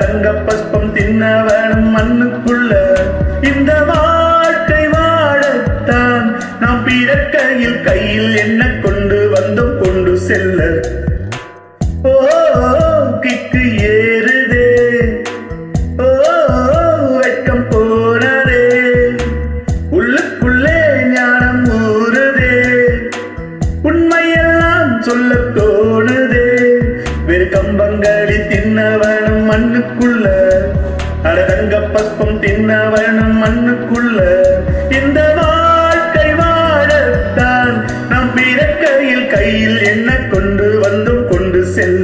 அடதங்க பஸ்பம் தின்ன வேணும் மண்ணுக்குள்ள இந்த வாழ்க்கை வாழத்தான் நாம் பிறக்கையில் கையில் என்ன கொண்டு வந்தோம் கொண்டு செல்ல ஓ கிக்கு ஏறுதே ஓ வெட்கம் போனதே உள்ளுக்குள்ளே ஞானம் ஊறுதே உண்மையெல்லாம் சொல்ல தோணுதே வெறு கம்பங்களி தின்ன வேணும் மண்ணுக்குள்ள அடதங்க பஸ்பம் தின்ன வேணும் மண்ணுக்குள்ள இந்த வாழ்க்கை வாழத்தான் நாம் பிறக்கையில் கையில் என்ன கொண்டு வந்தும் கொண்டு செல்ல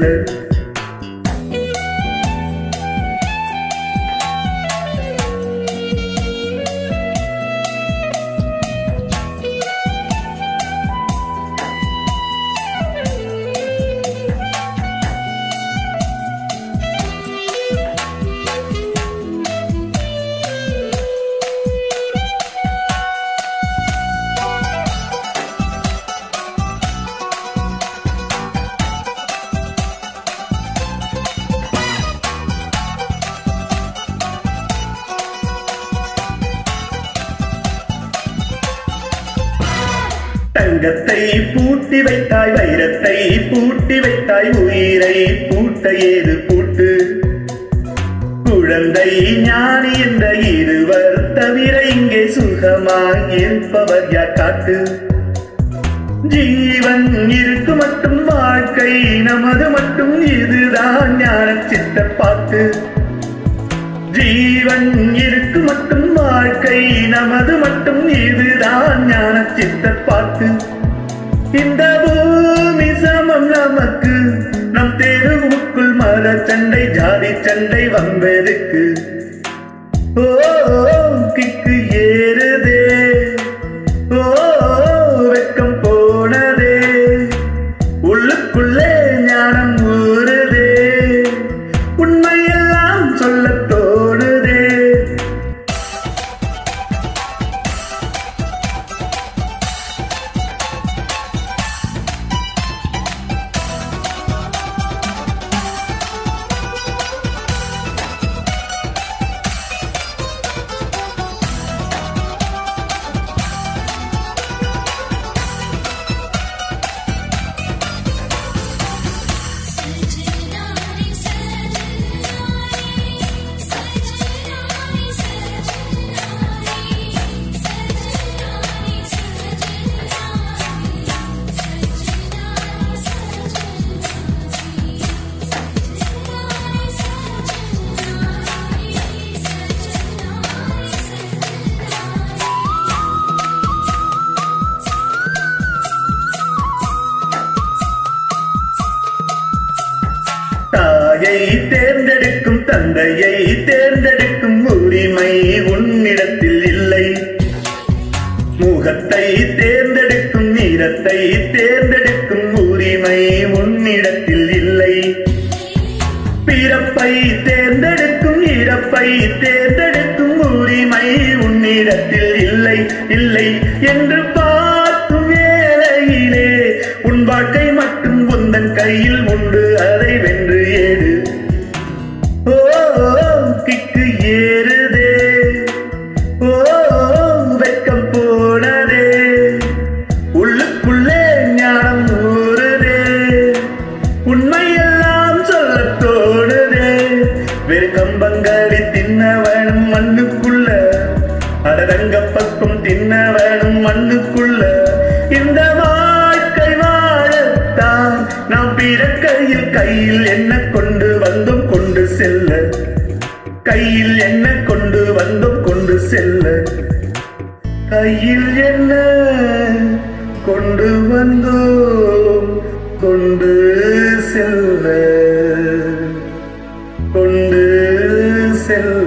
தங்கத்தை பூட்டி வைத்தாய் வைரத்தை பூட்டி வைத்தாய் உயிரை பூட்ட ஏது பூட்டு குழந்தை ஞானி என்ற இருவர் தவிர இங்கே சுகமாய் இருப்பவர் யார் காட்டு ஜீவன் இருக்கு மட்டும் வாழ்க்கை நமது மட்டும் இதுதான் ஞான சித்த பாட்டு ஜீவன் இருக்கு மட்டும் வாழ்க்கை நமது மட்டும் இதுதான் ஞான சித்த பாட்டு இந்த பூமி சமம் நமக்கு நம் தெருவுக்குள் மர சண்டை ஜாதி சண்டை வம்பெருக்கு ஓ கிக்கு ஏறுதே ஓ வெட்கம் போனதே உள்ளுக்குள்ளே ஞானம் ஊறுதே உண்மையெல்லாம் சொல்ல தோணுதே सजनानी सजनानी सजनानी सजनानी सजनानी தாயை தேர்ந்தெடுக்கும் தந்தையை தேர்ந்தெடுக்கும் உரிமை உன்னிடத்தில் இல்லை முகத்தை தேர்ந்தெடுக்கும் நிறத்தை தேர்ந்தெடுக்கும் உரிமை உன்னிடத்தில் இல்லை பிறப்பை தேர்ந்தெடுக்கும் இறப்பை தேர்ந்தெடுக்கும் உரிமை உன்னிடத்தில் இல்லை இல்லை என்று பார்க்கும் வேளையிலே உன் வாழ்க்கை மட்டும் உந்தன் கையில் உண்டு அதை வென்று ஏறு ஓ கிக்கு ஏறுதே ஓ வெட்கம் போனதே உள்ளுக்குள்ளே ஞானம் ஊறுதே உண்மையெல்லாம் சொல்ல தோணுதே வெறு கம்பங்களி தின்ன வேணும் மண்ணுக்குள்ள அடரங்க பக்கம் தின்ன வேணும் மண்ணுக்குள்ள இந்த வாழ்க்கை வாழத்தான் நாம் பிறக்கையில் கையில் என்ன கொண்டு வந்தோம் கொண்டு செல்ல கையில் என்ன கொண்டு வந்தோம் கொண்டு செல்ல கையில் என்ன கொண்டு வந்தோம் கொண்டு செல்ல கொண்டு செல்ல